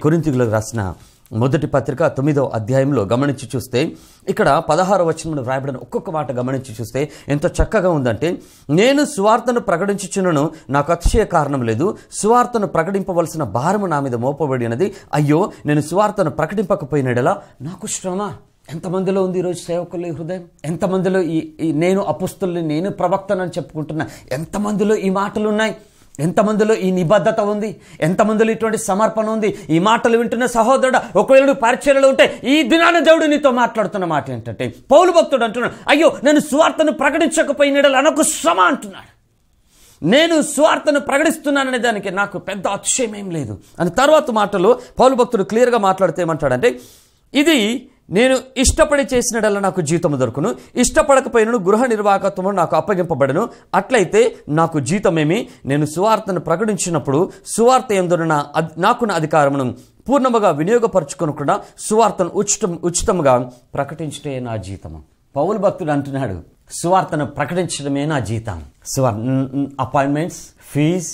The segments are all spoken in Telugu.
కొరింతిగులకు రాసిన మొదటి పత్రిక తొమ్మిదో అధ్యాయంలో గమనించి చూస్తే ఇక్కడ పదహారు వచనంలో వ్రాయబడిన ఒక్కొక్క మాట గమనించి చూస్తే ఎంత చక్కగా ఉందంటే నేను సువార్తను ప్రకటించుచున్నను నాకు అతిశయ కారణం లేదు సువార్తను ప్రకటింపవలసిన భారము నా మీద మోపబడినది అయ్యో నేను సువార్తను ప్రకటింపకపోయినడలా నాకు శ్రమ ఎంతమందిలో ఉంది ఈరోజు సేవకుల హృదయం ఎంతమందిలో ఈ ఈ నేను అపుస్తుల్ని నేను ప్రవక్తనని చెప్పుకుంటున్నా ఎంతమందిలో ఈ మాటలు ఉన్నాయి ఎంతమందిలో ఈ నిబద్ధత ఉంది ఎంతమందిలో ఇటువంటి సమర్పణ ఉంది ఈ మాటలు వింటున్న సహోదరుడు ఒకవేళ నువ్వు పరిచయలో ఉంటే ఈ దినాన దేవుడు నీతో మాట్లాడుతున్న మాట ఏంటంటే పౌలు భక్తుడు అంటున్నాడు అయ్యో నేను స్వార్థను ప్రకటించకపోయినడలు అనకు శ్రమ అంటున్నాడు నేను స్వార్థను ప్రకటిస్తున్నాననే దానికి నాకు పెద్ద అతిశయం ఏం లేదు అని తర్వాత మాటలో పౌలు భక్తుడు క్లియర్గా మాట్లాడితే ఏమంటాడంటే ఇది నేను ఇష్టపడి చేసినడల్లా నాకు జీతము దొరుకును ఇష్టపడకపోయినను గృహ నిర్వాహకత్వము నాకు అప్పగింపబడను అట్లయితే నాకు జీతమేమి నేను సువార్తను ప్రకటించినప్పుడు సువార్త ఎందున నాకున్న అధికారమును పూర్ణముగా వినియోగపరచుకొనకుండా సువార్తను ఉచితం ఉచితముగా ప్రకటించటే నా జీతము పౌలు భక్తుడు అంటున్నాడు సువార్తను ప్రకటించడమే నా జీతం సువార్ అపాయింట్మెంట్స్ ఫీజ్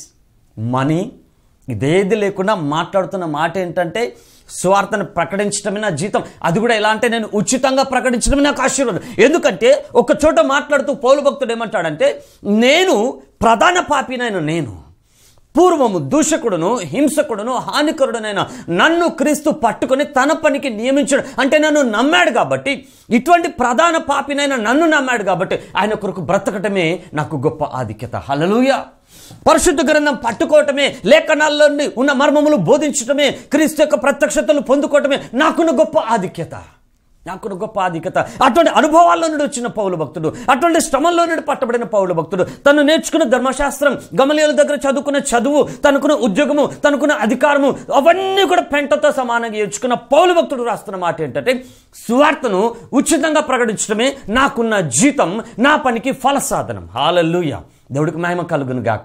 మనీ ఇదేది లేకుండా మాట్లాడుతున్న మాట ఏంటంటే స్వార్థను ప్రకటించడమే నా జీతం అది కూడా ఎలా అంటే నేను ఉచితంగా ప్రకటించడమే నాకు ఆశీర్వాదం ఎందుకంటే ఒక చోట మాట్లాడుతూ పౌలు భక్తుడు ఏమంటాడంటే నేను ప్రధాన పాపినైన నేను పూర్వము దూషకుడును హింసకుడును హానికరుడునైన నన్ను క్రీస్తు పట్టుకొని తన పనికి నియమించడు అంటే నన్ను నమ్మాడు కాబట్టి ఇటువంటి ప్రధాన పాపినైన నన్ను నమ్మాడు కాబట్టి ఆయన కొరకు బ్రతకటమే నాకు గొప్ప ఆధిక్యత హలలుయ పరిశుద్ధ గ్రంథం పట్టుకోవటమే లేఖనాల్లోని ఉన్న మర్మములు బోధించటమే క్రీస్తు యొక్క ప్రత్యక్షతలు పొందుకోవటమే నాకున్న గొప్ప ఆధిక్యత నాకున్న గొప్ప ఆధిక్యత అటువంటి అనుభవాల్లో నుండి వచ్చిన పౌలు భక్తుడు అటువంటి శ్రమంలో నుండి పట్టబడిన పౌలు భక్తుడు తను నేర్చుకున్న ధర్మశాస్త్రం గమలీల దగ్గర చదువుకున్న చదువు తనకున్న ఉద్యోగము తనకున్న అధికారము అవన్నీ కూడా పెంటతో సమానంగా నేర్చుకున్న పౌలు భక్తుడు రాస్తున్న మాట ఏంటంటే సువార్తను ఉచితంగా ప్రకటించడమే నాకున్న జీతం నా పనికి ఫలసాధనం హాలల్లుయ దేవుడికి మహిమ కలుగును గాక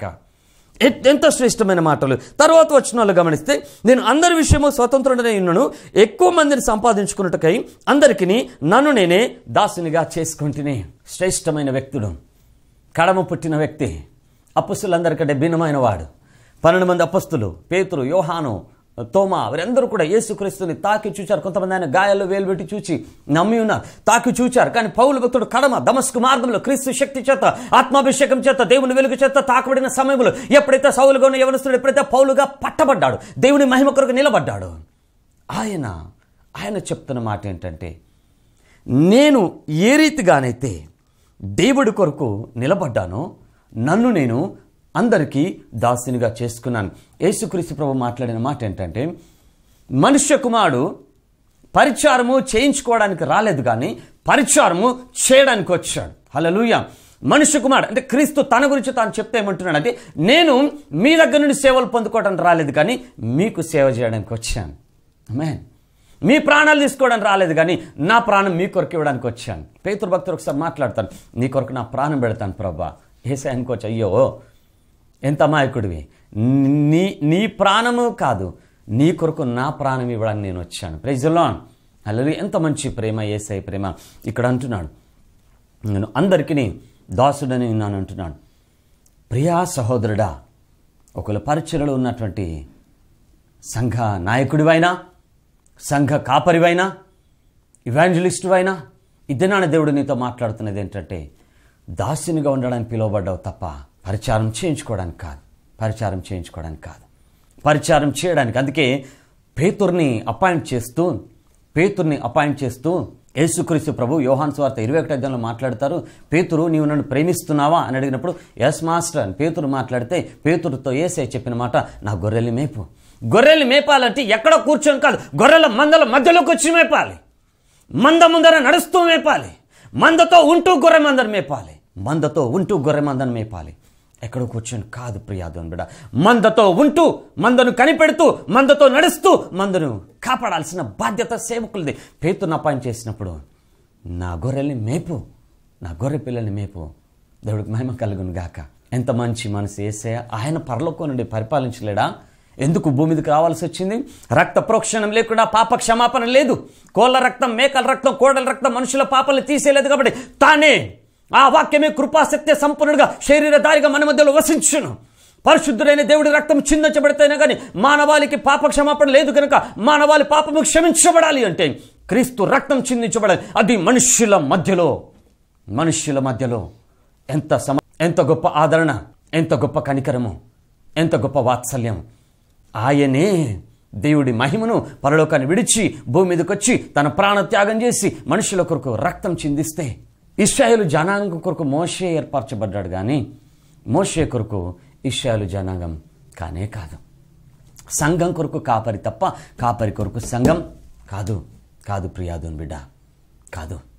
ఎ- ఎంతో శ్రేష్టమైన మాటలు తర్వాత వచ్చిన వాళ్ళు గమనిస్తే నేను అందరి విషయము స్వతంత్రుడనే ఉన్నాను ఎక్కువ మందిని సంపాదించుకున్నట్టుకై అందరికీ నన్ను నేనే దాసునిగా చేసుకుంటుని శ్రేష్టమైన వ్యక్తుడు కడమ పుట్టిన వ్యక్తి అపుస్తులందరికంటే భిన్నమైన వాడు పన్నెండు మంది అపస్తులు పేతురు యోహాను తోమా వీరందరూ కూడా యేసుక్రీస్తుని తాకి చూచారు కొంతమంది ఆయన గాయాల్లో వేలు పెట్టి చూచి నమ్మి ఉన్నారు తాకి చూచారు కానీ పౌలు భక్తుడు కడమ దమస్కు మార్గంలో క్రీస్తు శక్తి చేత ఆత్మాభిషేకం చేత దేవుని వెలుగు చేత తాకబడిన సమయంలో ఎప్పుడైతే సౌలుగా ఉన్న యవనస్తుడు ఎప్పుడైతే పౌలుగా పట్టబడ్డాడు దేవుని మహిమ కొరకు నిలబడ్డాడు ఆయన ఆయన చెప్తున్న మాట ఏంటంటే నేను ఏ రీతిగానైతే దేవుడి కొరకు నిలబడ్డానో నన్ను నేను అందరికీ దాసునిగా చేసుకున్నాను యేసుక్రీస్తు ప్రభు మాట్లాడిన మాట ఏంటంటే మనుష్య కుమారుడు పరిచారము చేయించుకోవడానికి రాలేదు కానీ పరిచారము చేయడానికి వచ్చాడు హల్లెలూయా మనుష్య కుమారుడు అంటే క్రీస్తు తన గురించి తాను చెప్తే ఏమంటున్నాడంటే నేను మీ దగ్గర నుండి సేవలు పొందుకోవడానికి రాలేదు కానీ మీకు సేవ చేయడానికి వచ్చాను ఆమేన్ మీ ప్రాణాలు తీసుకోవడానికి రాలేదు కానీ నా ప్రాణం మీ కొరకు ఇవ్వడానికి వచ్చాను పేతురు భక్తులు ఒకసారి మాట్లాడతాను నీ కొరకు నా ప్రాణం పెడతాను ప్రభా ఏసే అనుకోవచ్చు అయ్యో ఎంత అమాయకుడివి నీ నీ ప్రాణము కాదు నీ కొరకు నా ప్రాణం ఇవ్వడానికి నేను వచ్చాను ప్రైజులాన్ అల్లరి ఎంత మంచి ప్రేమ ఏసై ప్రేమ ఇక్కడ అంటున్నాడు నేను అందరికీ దాసుడని ఉన్నాను అంటున్నాడు ప్రియా సహోదరుడా ఒకవేళ పరిచయలో ఉన్నటువంటి సంఘ నాయకుడివైనా సంఘ కాపరివైనా ఇవాంజలిస్టువైనా ఇద్దనాన దేవుడు నీతో మాట్లాడుతున్నది ఏంటంటే దాసునిగా ఉండడానికి పిలువబడ్డావు తప్ప పరిచారం చేయించుకోవడానికి కాదు పరిచారం చేయించుకోవడానికి కాదు పరిచారం చేయడానికి అందుకే పేతుర్ని అపాయింట్ చేస్తూ పేతుర్ని అపాయింట్ చేస్తూ యేసుక్రీస్తు ప్రభు యోహాన్ స్వార్త ఇరవై ఒకటి అధ్యాయంలో మాట్లాడతారు పేతురు నీవు నన్ను ప్రేమిస్తున్నావా అని అడిగినప్పుడు ఎస్ మాస్టర్ అని పేతురు మాట్లాడితే పేతురుతో ఏసే చెప్పిన మాట నా గొర్రెల్ని మేపు గొర్రెల్ని మేపాలంటే ఎక్కడ కూర్చొని కాదు గొర్రెల మందల మధ్యలోకి వచ్చి మేపాలి మంద ముందర నడుస్తూ మేపాలి మందతో ఉంటూ గొర్రె మందను మేపాలి మందతో ఉంటూ గొర్రె మందను మేపాలి ఎక్కడో కూర్చొని కాదు ప్రియాదోన్ బిడ మందతో ఉంటూ మందను కనిపెడుతూ మందతో నడుస్తూ మందను కాపాడాల్సిన బాధ్యత సేవకులది పేతున్న అపాయింట్ చేసినప్పుడు నా గొర్రెల్ని మేపు నా గొర్రె పిల్లల్ని మేపు దేవుడికి మహిమ కలుగును గాక ఎంత మంచి మనసు వేసే ఆయన పరలోకం నుండి పరిపాలించలేడా ఎందుకు భూమి మీదకి రావాల్సి వచ్చింది రక్త ప్రోక్షణం లేకుండా పాప క్షమాపణ లేదు కోళ్ళ రక్తం మేకల రక్తం కోడల రక్తం మనుషుల పాపలు తీసేయలేదు కాబట్టి తానే ఆ వాక్యమే కృపా సత్య సంపన్నుడుగా శరీరధారిగా మన మధ్యలో వసించును పరిశుద్ధుడైన దేవుడి రక్తం చిందించబడితేనే కానీ మానవాళికి పాప క్షమాపణ లేదు కనుక మానవాళి పాపము క్షమించబడాలి అంటే క్రీస్తు రక్తం చిందించబడాలి అది మనుష్యుల మధ్యలో మనుష్యుల మధ్యలో ఎంత సమ ఎంత గొప్ప ఆదరణ ఎంత గొప్ప కనికరము ఎంత గొప్ప వాత్సల్యం ఆయనే దేవుడి మహిమను పరలోకాన్ని విడిచి భూమి మీదకి వచ్చి తన ప్రాణ త్యాగం చేసి మనుషుల కొరకు రక్తం చిందిస్తే ఇస్రాయేలు జనాంగం కొరకు మోషే ఏర్పరచబడ్డాడు కానీ మోషే కొరకు ఇస్రాయేలు జనాంగం కానే కాదు సంఘం కొరకు కాపరి తప్ప కాపరి కొరకు సంఘం కాదు కాదు ప్రియాదున్ బిడ్డ కాదు